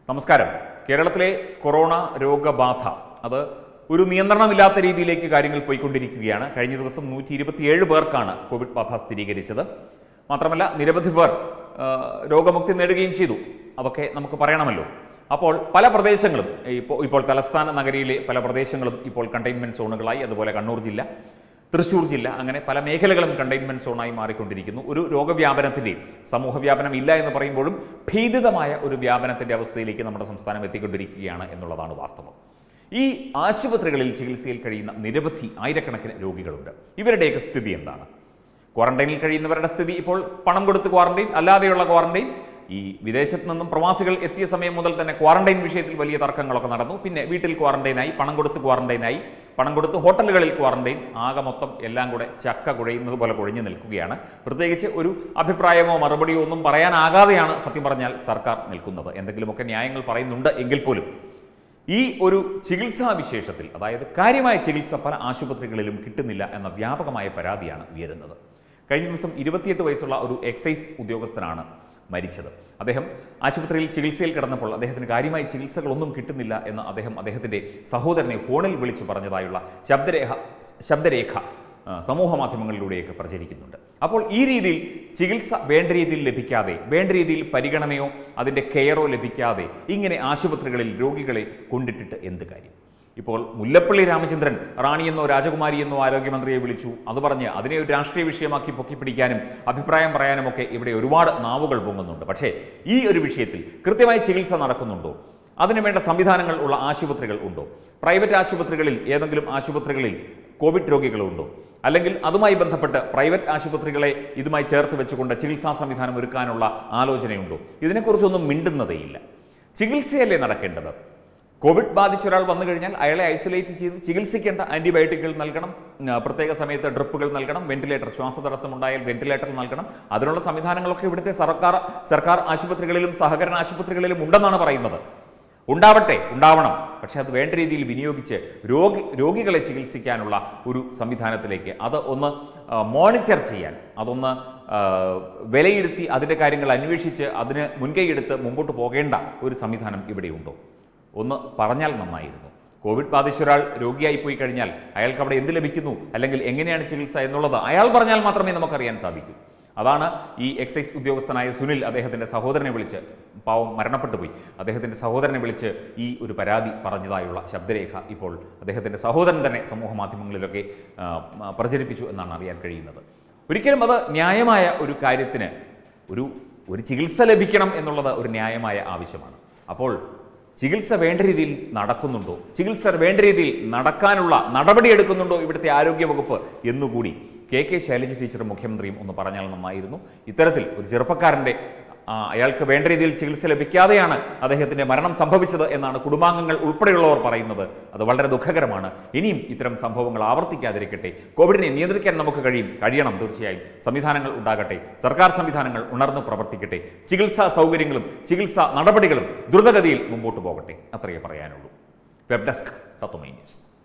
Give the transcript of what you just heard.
നമസ്കാരം കേരളത്തിലെ കൊറോണ രോഗബാധ അത് ഒരു നിയന്ത്രണമില്ലാത്ത രീതിയിലേക്ക് കാര്യങ്ങൾ പോയിക്കൊണ്ടിരിക്കുകയാണ് കഴിഞ്ഞ ദിവസം നൂറ്റി ഇരുപത്തിയേഴ് പേർക്കാണ് കോവിഡ് ബാധ സ്ഥിരീകരിച്ചത് മാത്രമല്ല നിരവധി പേർ ആ, രോഗമുക്തി നേടുകയും ചെയ്തു അതൊക്കെ നമുക്ക് പറയണമല്ലോ അപ്പോൾ പല പ്രദേശങ്ങളും ഇപ്പോൾ ഇപ്പോൾ തലസ്ഥാന നഗരിയിലെ പല പ്രദേശങ്ങളും ഇപ്പോൾ കണ്ടെയ്ൻമെന്റ് സോണുകളായി അതുപോലെ കണ്ണൂർ ജില്ല തൃശൂർ ജില്ല അങ്ങനെ പല മേഖലകളും കണ്ടെയ്ൻമെന്റ് സോണായി മാറിക്കൊണ്ടിരിക്കുന്നു ഒരു രോഗവ്യാപനത്തിന്റെ സമൂഹ വ്യാപനം ഇല്ല എന്ന് പറയുമ്പോഴും ഭീതിതമായ ഒരു വ്യാപനത്തിന്റെ അവസ്ഥയിലേക്ക് നമ്മുടെ സംസ്ഥാനം എത്തിക്കൊണ്ടിരിക്കുകയാണ് എന്നുള്ളതാണ് വാസ്തവം ഈ ആശുപത്രികളിൽ ചികിത്സയിൽ കഴിയുന്ന നിരവധി ആയിരക്കണക്കിന് രോഗികളുണ്ട് ഇവരുടെയൊക്കെ സ്ഥിതി എന്താണ് ക്വാറന്റൈനിൽ കഴിയുന്നവരുടെ സ്ഥിതി ഇപ്പോൾ പണം കൊടുത്ത് ക്വാറന്റൈൻ അല്ലാതെയുള്ള ക്വാറന്റൈൻ ഈ വിദേശത്ത് നിന്നും പ്രവാസികൾ എത്തിയ സമയം മുതൽ തന്നെ ക്വാറന്റൈൻ വിഷയത്തിൽ വലിയ തർക്കങ്ങളൊക്കെ നടന്നു പിന്നെ വീട്ടിൽ ക്വാറന്റൈനായി പണം കൊടുത്ത് ക്വാറന്റൈനായി പണം കൊടുത്ത് ഹോട്ടലുകളിൽ ക്വാറന്റൈൻ ആകെ മൊത്തം എല്ലാം കൂടെ ചക്ക കുഴയുന്നത് പോലെ കുഴഞ്ഞു നിൽക്കുകയാണ് പ്രത്യേകിച്ച് ഒരു അഭിപ്രായമോ മറുപടിയോ ഒന്നും പറയാനാകാതെയാണ് സത്യം പറഞ്ഞാൽ സർക്കാർ നിൽക്കുന്നത് എന്തെങ്കിലുമൊക്കെ ന്യായങ്ങൾ പറയുന്നുണ്ട് എങ്കിൽ പോലും ഈ ഒരു ചികിത്സാ വിശേഷത്തിൽ അതായത് കാര്യമായ ചികിത്സ പല ആശുപത്രികളിലും കിട്ടുന്നില്ല എന്ന വ്യാപകമായ പരാതിയാണ് ഉയരുന്നത് കഴിഞ്ഞ ദിവസം ഇരുപത്തിയെട്ട് വയസ്സുള്ള ഒരു എക്സൈസ് ഉദ്യോഗസ്ഥനാണ് മരിച്ചത് അദ്ദേഹം ആശുപത്രിയിൽ ചികിത്സയിൽ കിടന്നപ്പോൾ അദ്ദേഹത്തിന് കാര്യമായ ചികിത്സകളൊന്നും കിട്ടുന്നില്ല എന്ന് അദ്ദേഹം അദ്ദേഹത്തിൻ്റെ സഹോദരനെ ഫോണിൽ വിളിച്ചു പറഞ്ഞതായുള്ള ശബ്ദരേഖ ശബ്ദരേഖ ആ, സമൂഹ മാധ്യമങ്ങളിലൂടെയൊക്കെ പ്രചരിക്കുന്നുണ്ട് അപ്പോൾ ഈ രീതിയിൽ ചികിത്സ വേണ്ട രീതിയിൽ ലഭിക്കാതെ വേണ്ട രീതിയിൽ പരിഗണനയോ അതിൻ്റെ കെയറോ ലഭിക്കാതെ ഇങ്ങനെ ആശുപത്രികളിൽ രോഗികളെ കൊണ്ടിട്ടിട്ട് എന്ത് കാര്യം ഇപ്പോൾ മുല്ലപ്പള്ളി രാമചന്ദ്രൻ റാണിയെന്നോ രാജകുമാരിയെന്നോ ആരോഗ്യമന്ത്രിയെ വിളിച്ചു അത് പറഞ്ഞ് അതിനെ ഒരു രാഷ്ട്രീയ വിഷയമാക്കി പൊക്കിപ്പിടിക്കാനും അഭിപ്രായം പറയാനുമൊക്കെ ഇവിടെ ഒരുപാട് നാവുകൾ പൊങ്ങുന്നുണ്ട് പക്ഷേ ഈ ഒരു വിഷയത്തിൽ കൃത്യമായി ചികിത്സ നടക്കുന്നുണ്ടോ അതിനു വേണ്ട സംവിധാനങ്ങൾ ഉള്ള ആശുപത്രികൾ ഉണ്ടോ പ്രൈവറ്റ് ആശുപത്രികളിൽ ഏതെങ്കിലും ആശുപത്രികളിൽ കോവിഡ് രോഗികളുണ്ടോ അല്ലെങ്കിൽ അതുമായി ബന്ധപ്പെട്ട് പ്രൈവറ്റ് ആശുപത്രികളെ ഇതുമായി ചേർത്ത് വെച്ചുകൊണ്ട് ചികിത്സാ സംവിധാനം ഒരുക്കാനുള്ള ആലോചനയുണ്ടോ ഇതിനെക്കുറിച്ചൊന്നും മിണ്ടുന്നതേയില്ല ചികിത്സയല്ലേ നടക്കേണ്ടത് കോവിഡ് ബാധിച്ച ഒരാൾ വന്നു കഴിഞ്ഞാൽ അയാളെ ഐസൊലേറ്റ് ചെയ്ത് ചികിത്സിക്കേണ്ട ആന്റിബയോട്ടിക്കുകൾ നൽകണം ഉം, പ്രത്യേക സമയത്ത് ഡ്രിപ്പുകൾ നൽകണം വെന്റിലേറ്റർ ശ്വാസതടസ്സം ഉണ്ടായാൽ വെന്റിലേറ്റർ നൽകണം അതിനുള്ള സംവിധാനങ്ങളൊക്കെ ഇവിടുത്തെ സർക്കാർ സർക്കാർ ആശുപത്രികളിലും സഹകരണ ആശുപത്രികളിലും ഉണ്ടെന്നാണ് പറയുന്നത് ഉണ്ടാവട്ടെ ഉണ്ടാവണം പക്ഷെ അത് വേണ്ട രീതിയിൽ വിനിയോഗിച്ച് രോഗി രോഗികളെ ചികിത്സിക്കാനുള്ള ഒരു സംവിധാനത്തിലേക്ക് അത് ഒന്ന് മോണിറ്റർ ചെയ്യാൻ അതൊന്ന് ആ, വിലയിരുത്തി അതിൻ്റെ കാര്യങ്ങൾ അന്വേഷിച്ച് അതിന് മുൻകൈയെടുത്ത് മുമ്പോട്ട് പോകേണ്ട ഒരു സംവിധാനം ഇവിടെയുണ്ടോ ഒന്ന് പറഞ്ഞാൽ നന്നായിരുന്നു കോവിഡ് ബാധിച്ച ഒരാൾ രോഗിയായി പോയി കഴിഞ്ഞാൽ അയാൾക്ക് അവിടെ എന്ത് ലഭിക്കുന്നു അല്ലെങ്കിൽ എങ്ങനെയാണ് ചികിത്സ എന്നുള്ളത് അയാൾ പറഞ്ഞാൽ മാത്രമേ നമുക്കറിയാൻ സാധിക്കൂ അതാണ് ഈ എക്സൈസ് ഉദ്യോഗസ്ഥനായ സുനിൽ അദ്ദേഹത്തിൻ്റെ സഹോദരനെ വിളിച്ച് പാവം മരണപ്പെട്ടു പോയി അദ്ദേഹത്തിൻ്റെ സഹോദരനെ വിളിച്ച് ഈ ഒരു പരാതി പറഞ്ഞതായുള്ള ശബ്ദരേഖ ഇപ്പോൾ അദ്ദേഹത്തിൻ്റെ സഹോദരൻ തന്നെ സമൂഹ മാധ്യമങ്ങളിലൊക്കെ ആ, ആ, പ്രചരിപ്പിച്ചു എന്നാണ് അറിയാൻ കഴിയുന്നത് ഒരിക്കലും അത് ന്യായമായ ഒരു കാര്യത്തിന് ഒരു ഒരു ചികിത്സ ലഭിക്കണം എന്നുള്ളത് ഒരു ന്യായമായ ആവശ്യമാണ് അപ്പോൾ ചികിത്സ വേണ്ട രീതിയിൽ നടക്കുന്നുണ്ടോ ചികിത്സ വേണ്ട രീതിയിൽ നടക്കാനുള്ള നടപടിയെടുക്കുന്നുണ്ടോ ഇവിടുത്തെ ആരോഗ്യവകുപ്പ് എന്നുകൂടി കെ കെ ശൈലജ ടീച്ചറും മുഖ്യമന്ത്രിയും ഒന്ന് പറഞ്ഞാൽ നന്നായിരുന്നു ഇത്തരത്തിൽ ഒരു ചെറുപ്പക്കാരൻ്റെ ആ, അയാൾക്ക് വേണ്ട രീതിയിൽ ചികിത്സ ലഭിക്കാതെയാണ് അദ്ദേഹത്തിൻ്റെ മരണം സംഭവിച്ചത് എന്നാണ് കുടുംബാംഗങ്ങൾ ഉൾപ്പെടെയുള്ളവർ പറയുന്നത് അത് വളരെ ദുഃഖകരമാണ് ഇനിയും ഇത്തരം സംഭവങ്ങൾ ആവർത്തിക്കാതിരിക്കട്ടെ കോവിഡിനെ നിയന്ത്രിക്കാൻ നമുക്ക് കഴിയും കഴിയണം തീർച്ചയായും സംവിധാനങ്ങൾ ഉണ്ടാകട്ടെ സർക്കാർ സംവിധാനങ്ങൾ ഉണർന്നു പ്രവർത്തിക്കട്ടെ ചികിത്സാ സൗകര്യങ്ങളും ചികിത്സാ നടപടികളും ദ്രുതഗതിയിൽ മുമ്പോട്ട് പോകട്ടെ അത്രയേ പറയാനുള്ളൂ വെബ് ഡെസ്ക് തത്വമൈ ന്യൂസ്